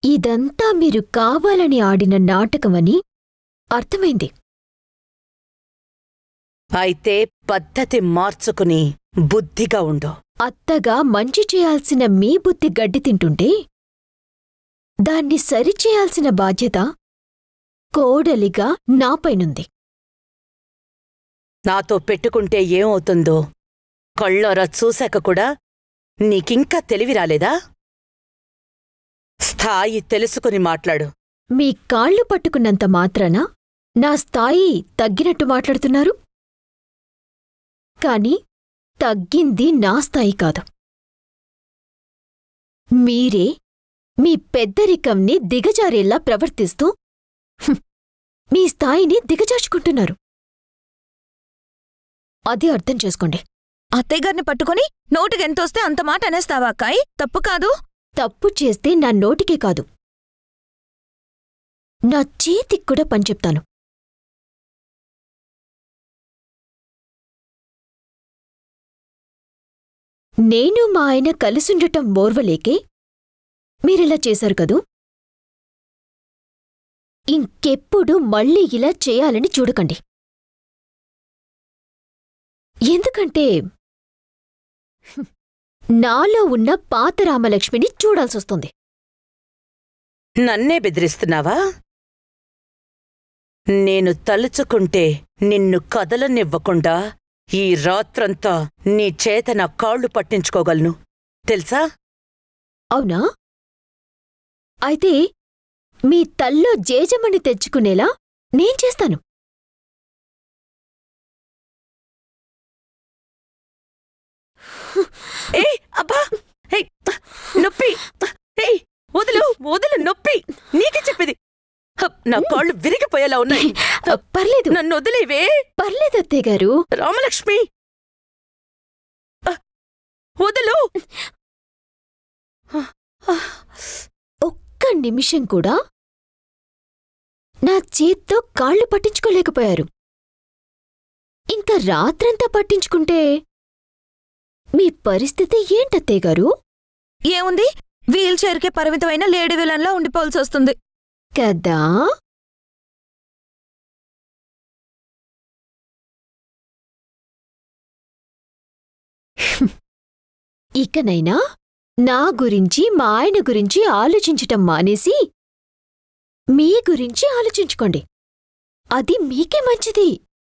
ఇదంతా మీరు కావాలని ఆడిన నాటకమని అర్థమైంది అయితే పద్ధతి మార్చుకుని బుద్ధిగా ఉండు అత్తగా మంచి చేయాల్సిన మీ బుద్ధి గడ్డి తింటుంటే దాన్ని సరిచేయాల్సిన బాధ్యత కోడలిగా నాపైనుంది నాతో పెట్టుకుంటే ఏమవుతుందో కళ్ళొర చూశాక కూడా నీకింకా తెలివి రాలేదా స్థాయి తెలుసుకుని మాట్లాడు మీ కాళ్ళు పట్టుకున్నంత మాత్రాన నా స్థాయి తగ్గినట్టు మాట్లాడుతున్నారు కాని తగ్గింది నా స్థాయి కాదు మీరే మీ పెద్దరికంని దిగజారేలా ప్రవర్తిస్తూ హ్మ్, మీ స్థాయిని దిగజార్చుకుంటున్నారు అది అర్థం చేసుకోండి అత్తయ్యగారిని పట్టుకొని నోటికెంతొస్తే అంత మాట అనేస్తావా అక్కాయ్ తప్పు కాదు తప్పు చేస్తే నా నోటికే కాదు నా చేతికి కూడా పని చెప్తాను నేను మా ఆయన కలిసుండటం ఓర్వలేకే మీరిలా చేశారు కదూ ఇంకెప్పుడు మళ్ళీ ఇలా చేయాలని చూడకండి ఎందుకంటే హ్మ్, నాలో ఉన్న పాత రామలక్ష్మిని చూడాల్సొస్తుంది నన్నే బెదిరిస్తున్నావా నేను తలుచుకుంటే నిన్ను కదలనివ్వకుండా ఈ రాత్రంతా నీ చేత నా కాళ్ళు పట్టించుకోగలను తెలుసా అవునా అయితే మీ తల్లో జేజమని తెచ్చుకునేలా నేను చేస్తాను ఏయ్ అబ్బా ఏయ్ నొప్పి ఏయ్ వదులు వదులు నొప్పి నీకే చెప్పేది హప్, నా కాళ్ళు విరిగిపోయేలా ఉన్నాయి అ, పర్లేదు నన్ను వదిలేవే పర్లేదు అత్తయ్య గారు రామలక్ష్మి అ, వదులు ఒక్క నిమిషం కూడా నా చేత్తో కాళ్ళు పట్టించుకోలేకపోయారు ఇంకా రాత్రంతా పట్టించుకుంటే మీ పరిస్థితి ఏంటత్తయ్య గారు ఏముంది వీల్ చైర్కే పరిమితమైన లేడీ విలన్లా ఉండిపోవాల్సి వస్తుంది కదా హ్మ్. ఇకనైనా నా గురించి మా ఆయన గురించి ఆలోచించటం మానేసి మీ గురించి ఆలోచించుకోండి అది మీకే మంచిది